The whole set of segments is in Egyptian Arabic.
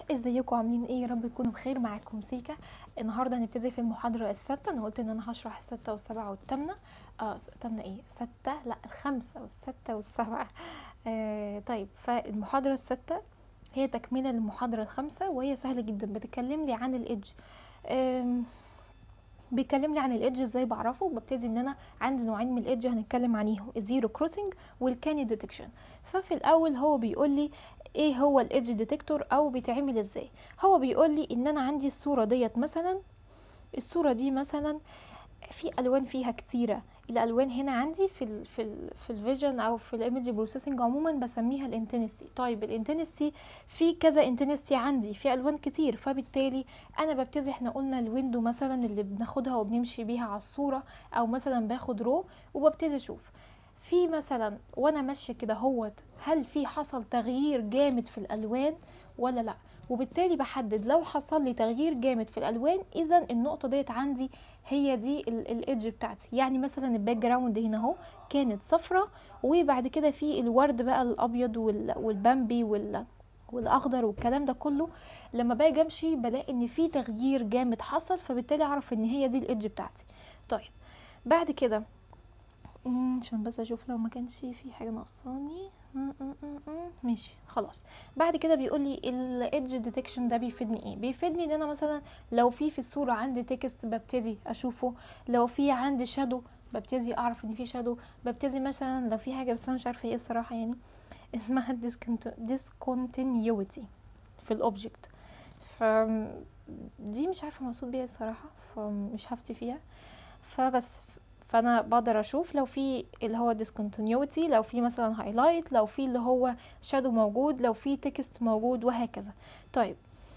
ازيكم عاملين ايه يا رب تكونوا بخير معاكم سيكا النهارده هنبتدي في المحاضره السادسه انا قلت ان انا هشرح السته والسبعه والثامنه اه الثامنه ايه سته لا الخمسه والسته والسبعه آه طيب فالمحاضره السادسه هي تكمله للمحاضره الخامسه وهي سهله جدا بتتكلم لي عن الايدج آم، بيتكلم لي عن الايدج ازاي بعرفه ببتدي ان انا عندي نوعين من الايدج هنتكلم عنيهم الزيرو كروسنج والكاني ديتكشن ففي الاول هو بيقول لي ايه هو الايدج ديتكتور او بيتعمل ازاي هو بيقول لي ان انا عندي الصوره ديت مثلا الصوره دي مثلا في الوان فيها كتيره الالوان هنا عندي في ال في ال في الفيجن او في الايمج بروسيسنج عموما بسميها الانتنسي طيب الانتنسي في كذا انتنسي عندي في الوان كتير فبالتالي انا ببتدي احنا قلنا الويندو مثلا اللي بناخدها وبنمشي بيها على الصوره او مثلا باخد رو وببتدي اشوف في مثلا وانا ماشيه كده هوت هل في حصل تغيير جامد في الالوان ولا لا وبالتالي بحدد لو حصل لي تغيير جامد في الالوان اذا النقطه ديت عندي هي دي الايدج بتاعتي يعني مثلا الباك جراوند هنا اهو كانت صفرة وبعد كده في الورد بقى الابيض وال- والبامبي وال والاخضر والكلام ده كله لما باجي امشي بلاقي ان في تغيير جامد حصل فبالتالي اعرف ان هي دي الايدج بتاعتي طيب بعد كده مم، عشان بس اشوف لو ما كانش في حاجه ناقصاني مم، مم، مم، مم، ماشي خلاص بعد كده بيقول لي الايدج ديتكشن ده بيفيدني ايه بيفيدني ان انا مثلا لو في في الصوره عندي تكست ببتدي اشوفه لو في عندي شادو ببتدي اعرف ان في شادو ببتدي مثلا لو في حاجه بس انا مش عارفه ايه الصراحه يعني اسمها discontinuity في الاوبجكت ف دي مش عارفه مقصود بيها الصراحه فمش هفتي فيها فبس فانا بقدر اشوف لو في اللي هو discontinuity لو في مثلا highlight لو في اللي هو shadow موجود لو في text موجود وهكذا طيب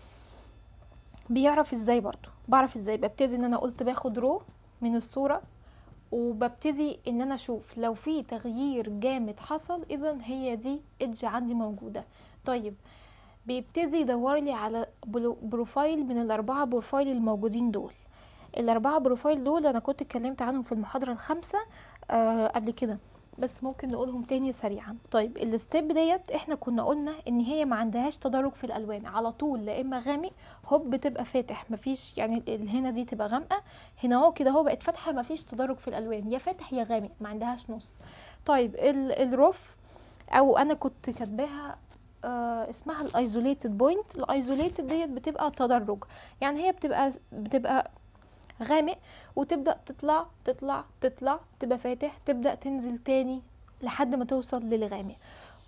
بيعرف ازاي برضو بعرف ازاي ببتدي ان انا قلت باخد رو من الصورة وببتدي ان انا اشوف لو في تغيير جامد حصل اذا هي دي ايدج عندي موجودة طيب بيبتدي يدور لي على بلو- بروفايل من الاربعة بروفايل الموجودين دول الاربعه بروفايل دول انا كنت اتكلمت عنهم في المحاضره الخامسه آه قبل كده بس ممكن نقولهم تاني سريعا طيب الستيب ديت احنا كنا قلنا ان هي ما عندهاش تدرج في الالوان على طول لا اما غامق هوب بتبقى فاتح مفيش يعني ال- هنا دي تبقى غامقه هنا اهو كده هو بقت فاتحه مفيش تدرج في الالوان يا فاتح يا غامق ما عندهاش نص طيب ال- الروف او انا كنت كاتباها آه اسمها الايزوليتد بوينت الايزوليتد ديت بتبقى تدرج يعني هي بتبقى بتبقى غامق وتبدأ تطلع تطلع تطلع تبقى فاتح تبدأ تنزل تاني لحد ما توصل للغامق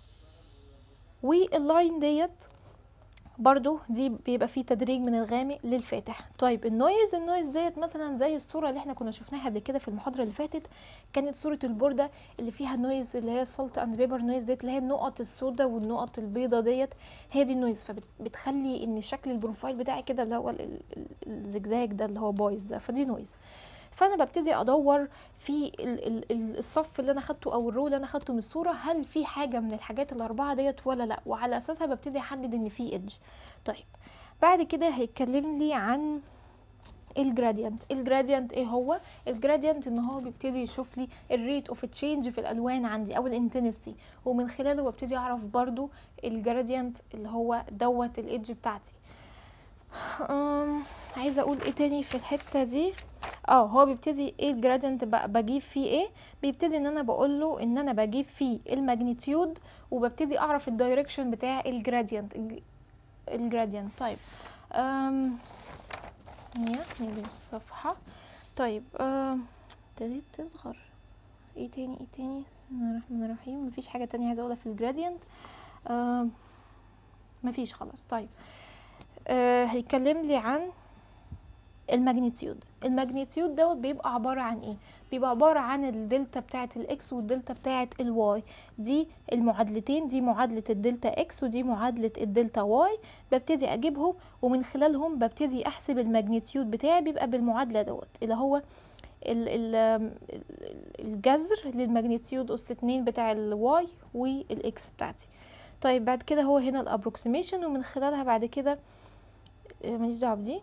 واللاين ديت برضو دي بيبقى فيه تدريج من الغامق للفاتح طيب النويز النويز ديت مثلا زي الصورة اللي احنا كنا شفناها قبل كده في المحاضرة اللي فاتت كانت صورة البوردة اللي فيها نويز اللي هي السلط اند بيبر نويز ديت اللي هي النقط السوداء والنقط البيضة ديت هي دي النويز فبتخلي ان شكل البروفايل بتاعي كده اللي هو ال- ال- ال- الزجزاج ده اللي هو بايظ ده فدي نويز فانا ببتدي ادور في ال- ال- ال- الصف اللي انا خدته او الرو اللي انا خدته من الصوره هل في حاجه من الحاجات الاربعه ديت ولا لا وعلى اساسها ببتدي احدد ان في ايدج طيب بعد كده هيتكلم لي عن الجراديانت الجراديانت ايه هو الجراديانت ان هو بيبتدي يشوف لي الريت اوف تشينج في الالوان عندي او الانتنسي ومن خلاله ببتدي اعرف برضو الجراديانت اللي هو دوت الايدج بتاعتي أم، عايزه اقول ايه تاني في الحته دي اه هو بيبتدي ايه الجراديانت بقى بجيب فيه ايه بيبتدي ان انا بقول له ان انا بجيب فيه الماجنتيود وببتدي اعرف الدايركشن بتاع الجراديانت الجراديانت طيب أم ثانية نيجي الصفحة طيب أم، ابتدت تصغر ايه تاني ايه تاني بسم الله الرحمن الرحيم مفيش حاجة تانية عايزة اقولها في الجراديانت أم، مفيش خلاص طيب أه هيتكلم لي عن الماجنتيود الماجنتيود دوت بيبقى عبارة عن ايه بيبقى عبارة عن الدلتا بتاعة الاكس والدلتا بتاعة الواي دي المعادلتين دي معادلة الدلتا اكس ودي معادلة الدلتا واي ببتدي اجيبهم ومن خلالهم ببتدي احسب الماجنتيود بتاعي بيبقى بالمعادلة دوت اللي هو ال- ال- ال- الجذر للماجنتيود اس اتنين بتاع الواي والاكس بتاعتي طيب بعد كده هو هنا الابروكسيميشن ومن خلالها بعد كده آه، ماليش دعوه بدي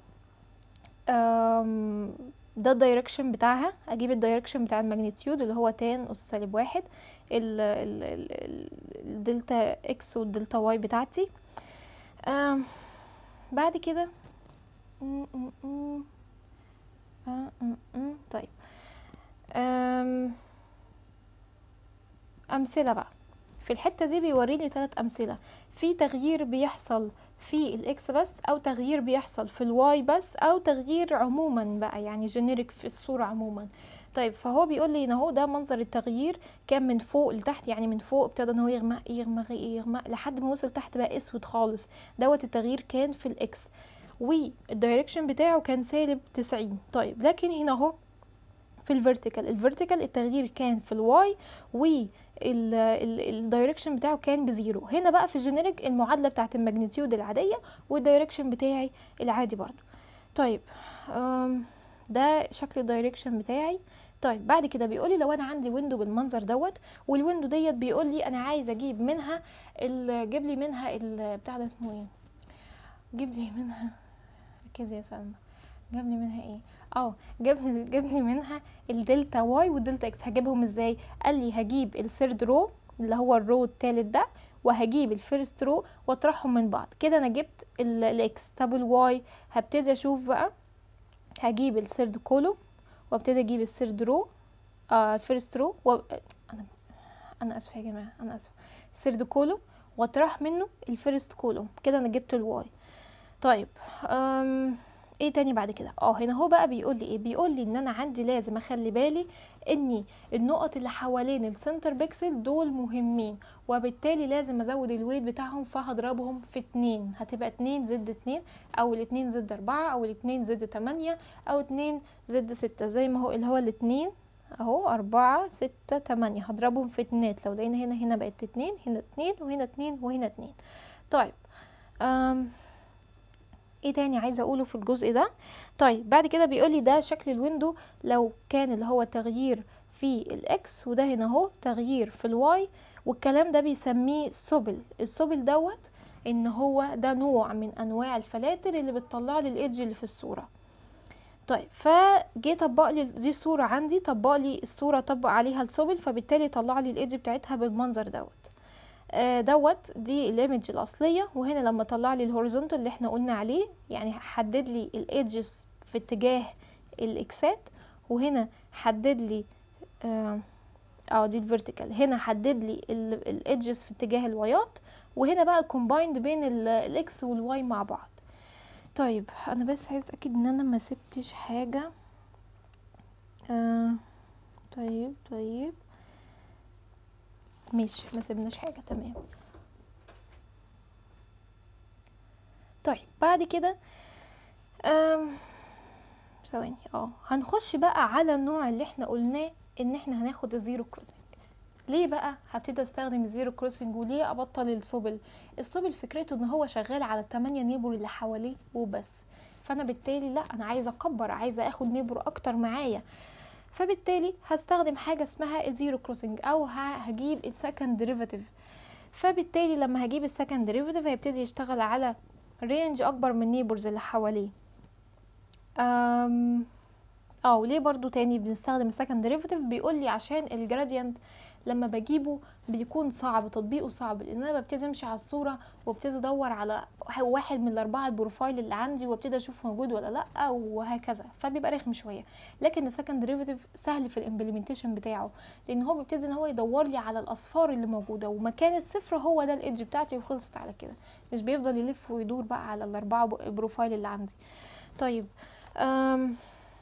آم، ده الدايركشن بتاعها اجيب الدايركشن بتاع الماجنتيود اللي هو تان اس سالب واحد ال- ال- ال- ال- الدلتا اكس والدلتا واي بتاعتي آم، بعد كده م- م- م. آه، م- م. طيب أم، أمثلة بقى في الحتة دي بيوريني ثلاث أمثلة في تغيير بيحصل في الإكس بس أو تغيير بيحصل في الواي بس أو تغيير عموما بقى يعني جينيريك في الصورة عموما طيب فهو بيقول لي ان هو ده منظر التغيير كان من فوق لتحت يعني من فوق ابتدى ان هو يغمق يغمق يغمق لحد ما وصل تحت بقى اسود خالص دوت التغيير كان في الاكس والدايركشن بتاعه كان سالب 90 طيب لكن هنا اهو في الفيرتيكال الفيرتيكال التغيير كان في الواي والدايركشن بتاعه كان بزيرو هنا بقى في الجينيريك المعادله بتاعت الماجنتيود العاديه والدايركشن بتاعي العادي برضو طيب أم، ده شكل الدايركشن بتاعي طيب بعد كده بيقول لي لو انا عندي ويندو بالمنظر دوت والويندو ديت بيقول لي انا عايز اجيب منها ال- جيب لي منها ال- بتاع ده اسمه ايه جيب لي منها ركزي يا سلمى جاب لي منها ايه اه جاب جاب لي منها الدلتا واي والدلتا اكس هجيبهم ازاي قال لي هجيب الثيرد رو اللي هو الرو التالت ده وهجيب الفيرست رو واطرحهم من بعض كده انا جبت ال- الاكس طب الواي هبتدي اشوف بقى هجيب الثيرد كولوم وابتدي اجيب الثيرد رو آه الفيرست رو و... انا انا اسفه يا جماعه انا اسفه الثيرد كولوم واطرح منه الفيرست كولوم كده انا جبت الواي طيب أم... ايه تاني بعد كده اه هنا هو بقى بيقول لي ايه بيقول لي ان انا عندي لازم اخلي بالي اني النقط اللي حوالين السنتر بيكسل دول مهمين وبالتالي لازم ازود الويت بتاعهم فهضربهم في اتنين هتبقى اتنين زد اتنين او الاتنين زد اربعة او الاتنين زد تمانية او اتنين زد ستة زي ما هو اللي هو الاتنين اهو اربعة ستة تمانية هضربهم في اتنينات لو لقينا هنا هنا بقت اتنين هنا اتنين وهنا اتنين وهنا اتنين طيب أم ايه تاني عايزه اقوله في الجزء ده طيب بعد كده بيقول لي ده شكل الويندو لو كان اللي هو تغيير في الاكس وده هنا اهو تغيير في الواي والكلام ده بيسميه سبل السبل دوت ان هو ده نوع من انواع الفلاتر اللي بتطلع لي الايدج اللي في الصوره طيب فجه طبق لي دي صوره عندي طبق لي الصوره طبق عليها السبل فبالتالي طلع لي الايدج بتاعتها بالمنظر دوت آه، دوت دي الايمج الاصليه وهنا لما طلع لي الهوريزونتال اللي احنا قلنا عليه يعني حدد لي الايدجز في اتجاه الاكسات وهنا حدد لي اه آه، دي الفيرتيكال هنا حدد لي الايدجز في اتجاه الوايات وهنا بقى كومبايند بين ال- الاكس والواي مع بعض طيب انا بس عايز اتاكد ان انا ما سبتش حاجه آه طيب طيب ماشي ما سيبناش حاجه تمام طيب بعد كده أم، ثواني اه هنخش بقى على النوع اللي احنا قلناه ان احنا هناخد الزيرو كروسنج ليه بقى هبتدي استخدم الزيرو كروسنج وليه ابطل السبل السبل فكرته ان هو شغال على التمانية نيبر اللي حواليه وبس فانا بالتالي لا انا عايزه اكبر عايزه اخد نيبر اكتر معايا فبالتالي هستخدم حاجه اسمها الزيرو كروسنج او ه- هجيب السكند ديريفاتيف فبالتالي لما هجيب السكند ديريفاتيف هيبتدي يشتغل على رينج اكبر من النيبرز اللي حواليه أم، اه وليه برضو تاني بنستخدم السكند ديريفاتيف بيقول لي عشان الجراديانت لما بجيبه بيكون صعب تطبيقه صعب لان انا ببتدي امشي على الصوره وابتدي ادور على واحد من الاربعه البروفايل اللي عندي وابتدي اشوف موجود ولا لا وهكذا فبيبقى رخم شويه لكن السكند ديريفاتيف سهل في الامبلمنتيشن بتاعه لان هو بيبتدي ان هو يدور لي على الاصفار اللي موجوده ومكان الصفر هو ده الايدج بتاعتي وخلصت على كده مش بيفضل يلف ويدور بقى على الاربعه بروفايل اللي عندي طيب أم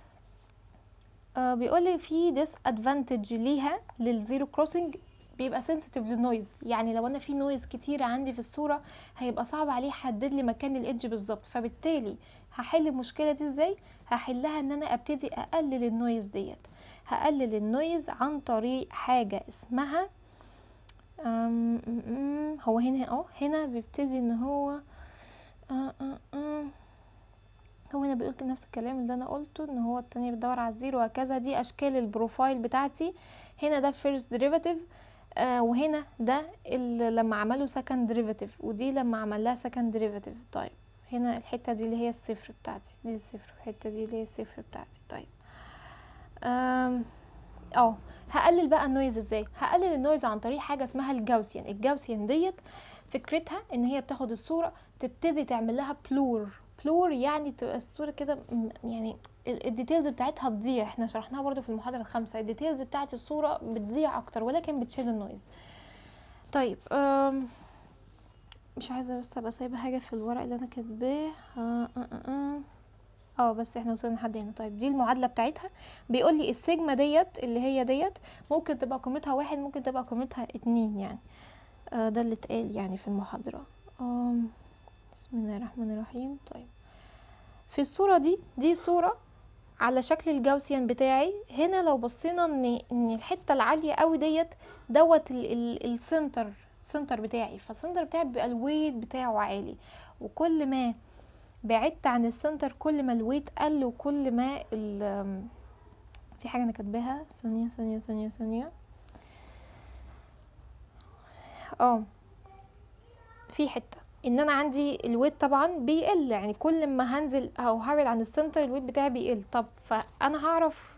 آه بيقول لي في ديس ادفانتج ليها للزيرو كروسنج بيبقى سنسيتيف للنويز يعني لو انا في نويز كتير عندي في الصوره هيبقى صعب عليه يحدد لي مكان الايدج بالظبط فبالتالي هحل المشكله دي ازاي هحلها ان انا ابتدي اقلل النويز ديت هقلل النويز عن طريق حاجه اسمها أم أم أم هو هنا اه هنا بيبتدي ان هو آه آه آه هو هنا بيقول نفس الكلام اللي انا قلته ان هو التانية بتدور على الزيرو وهكذا دي اشكال البروفايل بتاعتي هنا ده فيرست ديريفاتيف آه وهنا ده اللي لما عملوا سكند ديريفاتيف ودي لما عمل لها سكند ديريفاتيف طيب هنا الحته دي اللي هي الصفر بتاعتي دي الصفر الحته دي اللي هي الصفر بتاعتي طيب آم، اه هقلل بقى النويز ازاي هقلل النويز عن طريق حاجه اسمها الجاوسيان الجاوسيان ديت فكرتها ان هي بتاخد الصوره تبتدي تعمل لها بلور بلور يعني تبقى الصوره كده م- يعني ال- الديتيلز بتاعتها تضيع احنا شرحناها برضو في المحاضره الخامسه الديتيلز بتاعت الصوره بتضيع اكتر ولكن بتشيل النويز طيب أم مش عايزه بس ابقى سايبه حاجه في الورق اللي انا كاتباه آه، آه، آه، آه. اه بس احنا وصلنا لحد هنا طيب دي المعادله بتاعتها بيقول لي السيجما ديت اللي هي ديت ممكن تبقى قيمتها واحد ممكن تبقى قيمتها اتنين يعني آه ده اللي اتقال يعني في المحاضره آم، بسم الله الرحمن الرحيم طيب في الصوره دي دي صوره على شكل الجاوسيان بتاعي هنا لو بصينا ان ان الحته العاليه قوي ديت دوت ال- ال- السنتر السنتر بتاعي فالسنتر بتاعي بيبقى الويت بتاعه عالي وكل ما بعدت عن السنتر كل ما الويت قل وكل ما ال في حاجه انا كاتباها ثانيه ثانيه ثانيه ثانيه اه في حته ان انا عندي الويت طبعا بيقل يعني كل ما هنزل او هبعد عن السنتر الويت بتاعي بيقل طب فانا هعرف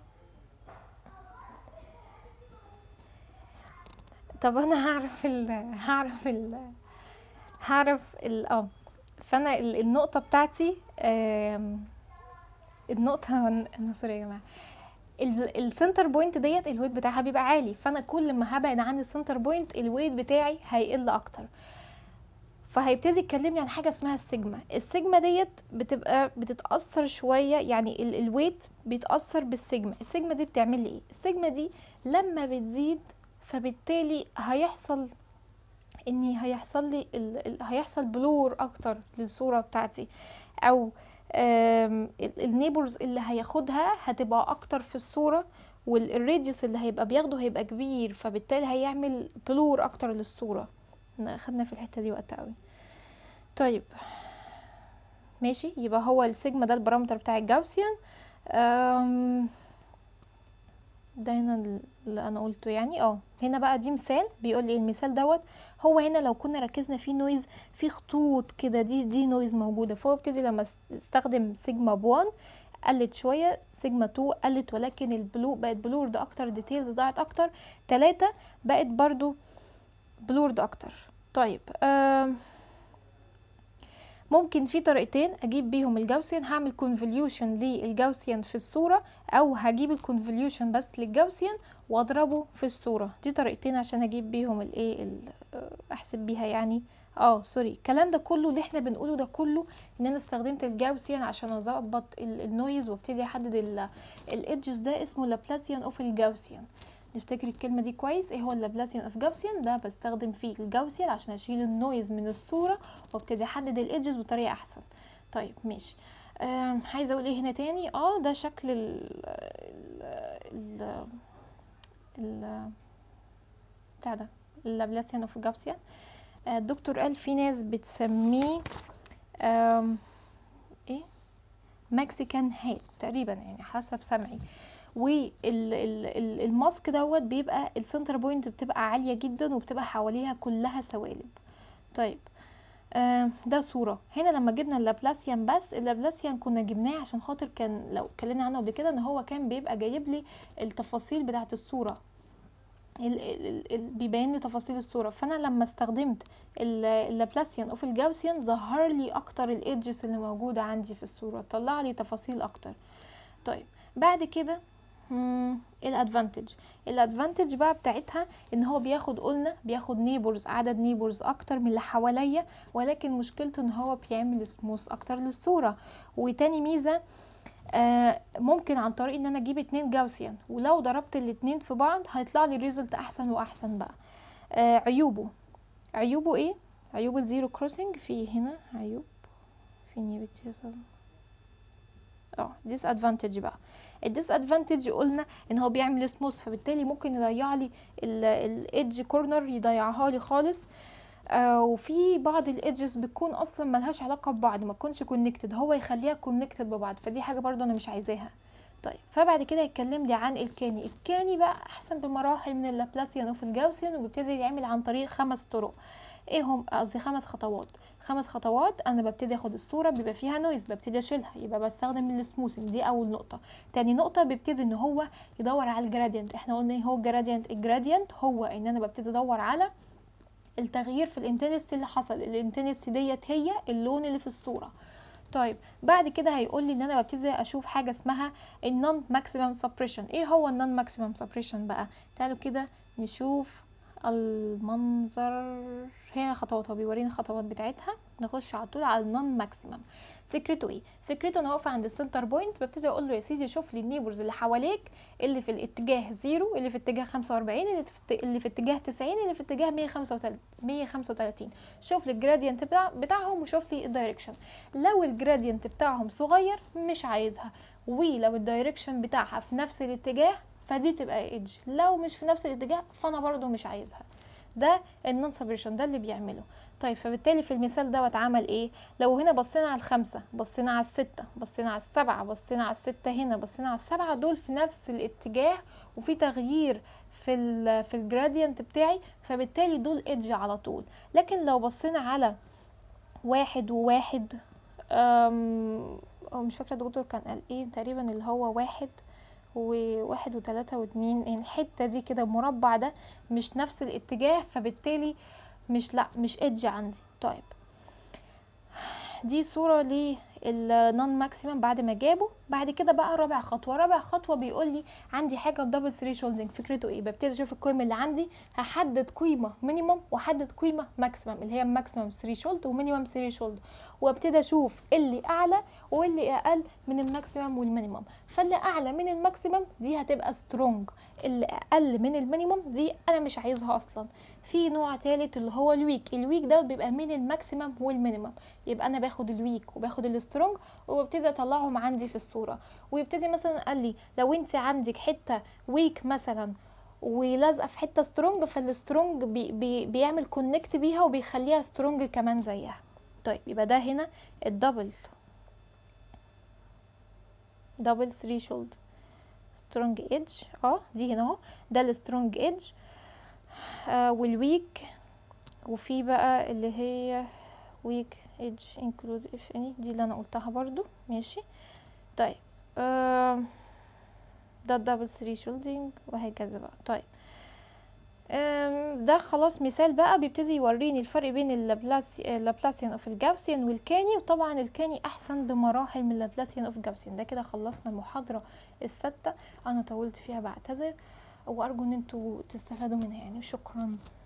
طب انا هعرف ال هعرف ال هعرف ال اه فانا ال- النقطه بتاعتي آم، النقطه انا سوري يا جماعه ال- السنتر بوينت ديت الويت بتاعها بيبقى عالي فانا كل ما هبعد عن السنتر بوينت الويت بتاعي هيقل اكتر فهيبتدي يتكلمني عن حاجه اسمها السيجما السيجما ديت بتبقى بتتاثر شويه يعني ال- الويت بيتاثر بالسيجما السيجما دي بتعمل لي ايه السيجما دي لما بتزيد فبالتالي هيحصل اني هيحصل لي ال... ال... هيحصل بلور اكتر للصوره بتاعتي او النيبرز اللي هياخدها هتبقى اكتر في الصوره والراديوس اللي هيبقى بياخده هيبقى كبير فبالتالي هيعمل بلور اكتر للصوره إحنا اخدنا في الحته دي وقت قوي طيب ماشي يبقى هو السيجما ده البارامتر بتاع الجاوسيان أم... ده هنا اللي انا قلته يعني اه هنا بقى دي مثال بيقول لي المثال دوت هو هنا لو كنا ركزنا فيه نويز في خطوط كده دي دي نويز موجوده فهو ابتدي لما است- استخدم سيجما بوان قلت شويه سيجما 2 قلت ولكن البلو بقت بلورد اكتر ديتيلز ضاعت اكتر تلاتة بقت برضو بلورد اكتر طيب آم، ممكن في طريقتين اجيب بيهم الجاوسيان هعمل كونفوليوشن للجاوسيان في الصوره او هجيب الكونفوليوشن بس للجاوسيان واضربه في الصوره دي طريقتين عشان اجيب بيهم الايه ال- آه، احسب بيها يعني اه سوري الكلام ده كله اللي احنا بنقوله ده كله ان انا استخدمت الجاوسيان عشان اظبط ال- النويز وابتدي احدد الايدجز ده اسمه لابلاسيان اوف الجاوسيان نفتكر الكلمه دي كويس ايه هو اللابلاسيان اوف جاوسيان ده بستخدم فيه الجاوسيان عشان اشيل النويز من الصوره وابتدي احدد الايدجز بطريقه احسن طيب ماشي آم، عايزه اقول ايه هنا تاني اه ده شكل ال ال ال ال بتاع ده اللابلاسيان اوف جاوسيان آه، الدكتور قال في ناس بتسميه آم، ايه مكسيكان هات تقريبا يعني حسب سمعي والماسك دوت بيبقى السنتر بوينت بتبقى عالية جدا وبتبقى حواليها كلها سوالب طيب آه، ده صورة هنا لما جبنا اللابلاسيان بس اللابلاسيان كنا جبناه عشان خاطر كان لو اتكلمنا عنه قبل كده ان هو كان بيبقى جايب لي التفاصيل بتاعت الصورة ال- ال- ال- ال- بيبين لي تفاصيل الصورة فانا لما استخدمت ال- اللابلاسيان اوف الجاوسيان ظهر لي اكتر الايدجز اللي موجودة عندي في الصورة طلع لي تفاصيل اكتر طيب بعد كده مم، الادفانتج الادفانتج بقى بتاعتها ان هو بياخد قلنا بياخد نيبرز عدد نيبرز اكتر من اللي حواليا ولكن مشكلته ان هو بيعمل سموث اكتر للصوره وتاني ميزه آه ممكن عن طريق ان انا اجيب اتنين جاوسيان ولو ضربت الاتنين في بعض هيطلع لي الريزلت احسن واحسن بقى آه عيوبه عيوبه ايه عيوب الزيرو كروسنج في هنا عيوب فين يا بنتي يا سلمى اه ديس ادفانتج بقى الديس ادفانتج قلنا ان هو بيعمل سموث فبالتالي ممكن يضيع لي الايدج كورنر يضيعها لي خالص آه وفي بعض الايدجز بتكون اصلا ملهاش علاقه ببعض ما تكونش كونكتد هو يخليها كونكتد ببعض فدي حاجه برضو انا مش عايزاها طيب فبعد كده يتكلم لي عن الكاني الكاني بقى احسن بمراحل من اللابلاسيان وفي الجاوسيان وبيبتدي يعمل عن طريق خمس طرق ايه هم قصدي خمس خطوات خمس خطوات انا ببتدي اخد الصوره بيبقى فيها نويز ببتدي اشيلها يبقى بستخدم السموثنج دي اول نقطه تاني نقطه بيبتدي ان هو يدور على الجرادينت احنا قلنا ايه هو الجرادينت الجرادينت هو ان انا ببتدي ادور على التغيير في الانتنستي اللي حصل الانتنستي ديت هي اللون اللي في الصوره طيب بعد كده هيقول لي ان انا ببتدي اشوف حاجه اسمها النون ماكسيمم سبريشن ايه هو النون ماكسيمم سبريشن بقى تعالوا كده نشوف المنظر هي خطواتها بيورينا الخطوات بتاعتها نخش على طول على النون ماكسيمم فكرته ايه فكرته انا واقفه عند السنتر بوينت ببتدي اقول له يا سيدي شوف لي النيبرز اللي حواليك اللي في الاتجاه زيرو اللي في اتجاه 45 اللي في اللي في اتجاه 90 اللي في اتجاه 135 135 شوف لي الجرادينت بتاع بتاعهم وشوف لي الدايركشن لو الجرادينت بتاعهم صغير مش عايزها ولو الدايركشن بتاعها في نفس الاتجاه فدي تبقى ايدج لو مش في نفس الاتجاه فانا برضو مش عايزها ده النون سبريشن ده اللي بيعمله طيب فبالتالي في المثال دوت عمل ايه لو هنا بصينا على الخمسة بصينا على الستة بصينا على السبعة بصينا على الستة هنا بصينا على السبعة دول في نفس الاتجاه وفي تغيير في ال في الجرادينت بتاعي فبالتالي دول ايدج على طول لكن لو بصينا على واحد وواحد أم مش فاكرة الدكتور كان قال ايه تقريبا اللي هو واحد وواحد وتلاتة واتنين يعني الحتة دي كده المربع ده مش نفس الاتجاه فبالتالي مش لا مش ايدج عندي طيب دي صورة للنون ماكسيمم بعد ما جابه بعد كده بقى رابع خطوة رابع خطوة بيقول لي عندي حاجة دبل ثريشولدنج فكرته ايه ببتدي اشوف القيمة اللي عندي هحدد قيمة مينيمم واحدد قيمة ماكسيمم اللي هي ماكسيمم ثريشولد ومينيمم ثريشولد وابتدي اشوف اللي اعلى واللي اقل من الماكسيمم والمينيمم فاللي اعلى من الماكسيمم دي هتبقى سترونج اللي اقل من المينيمم دي انا مش عايزها اصلا في نوع تالت اللي هو الويك الويك ده بيبقى من الماكسيمم والمينيمم يبقى انا باخد الويك وباخد السترونج وببتدي اطلعهم عندي في الصوره ويبتدي مثلا قال لي لو انت عندك حته ويك مثلا ولازقه في حته سترونج فالسترونج بي بي بيعمل كونكت بيها وبيخليها سترونج كمان زيها طيب يبقى ده هنا الدبل دبل ثريشولد سترونج ايدج اه دي هنا اهو ده السترونج ايدج آه والويك وفي بقى اللي هي ويك ايدج انكلود اف اني دي اللي انا قلتها برضو ماشي طيب آه ده الدبل ثري شولدنج وهكذا بقى طيب ده خلاص مثال بقى بيبتدي يوريني الفرق بين اللابلاسيان اوف الجاوسيان والكاني وطبعا الكاني احسن بمراحل من اللابلاسيان اوف جاوسيان ده كده خلصنا المحاضره السادسه انا طولت فيها بعتذر وارجو ان انتوا تستفادوا منها يعني شكرا